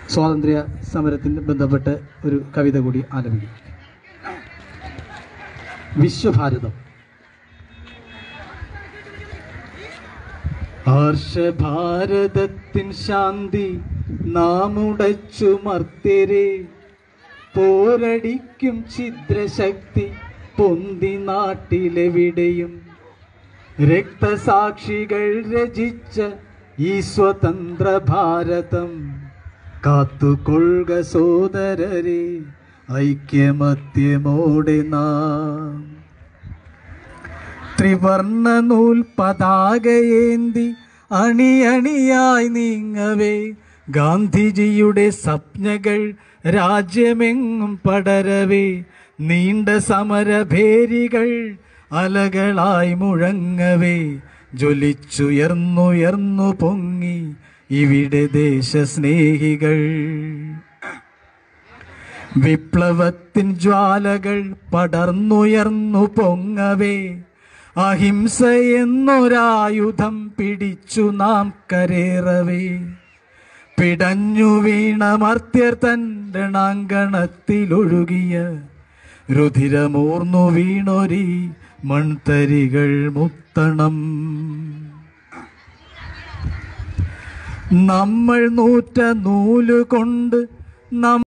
സ്വാതന്ത്ര്യ സമരത്തിന് ബന്ധപ്പെട്ട് ഒരു കവിത കൂടി ആലപിക്കും വിശ്വഭാരതം ഹർഷഭാരതത്തിൻ ശാന്തി നാം ഉടച്ചു മർത്യരെ പോരടിക്കും ഛിദ്രശക്തി പൊന്തി നാട്ടിലെവിടെയും രക്തസാക്ഷികൾ രചിച്ച ഈ സ്വതന്ത്ര ഭാരതം കാത്തുകൊള്ളുക സോദരരെ ഐക്യമത്യമോടെ നാം ത്രിവർണ്ണ നൂൽ പതാകയേന്തി അണിയണിയായി നീങ്ങവേ ഗാന്ധിജിയുടെ സ്വപ്നകൾ രാജ്യമെങ്ങും പടരവേ നീണ്ട സമരഭേരികൾ അലകളായി മുഴങ്ങവേ ജ്വലിച്ചുയർന്നുയർന്നു പൊങ്ങി ഇവിടെ ദേശസ്നേഹികൾ വിപ്ലവത്തിൻ ജ്വാലകൾ പടർന്നുയർന്നു പൊങ്ങവേ അഹിംസ എന്നൊരായുധം പിടിച്ചു നാം കരേറവേ പിടഞ്ഞു വീണ മർത്യർ തൻ രണാങ്കണത്തിലൊഴുകിയ രുധിരമൂർന്നു വീണൊരി മൺതരികൾ മുത്തണം നമ്മൾ നൂറ്റ നൂല് കൊണ്ട് നം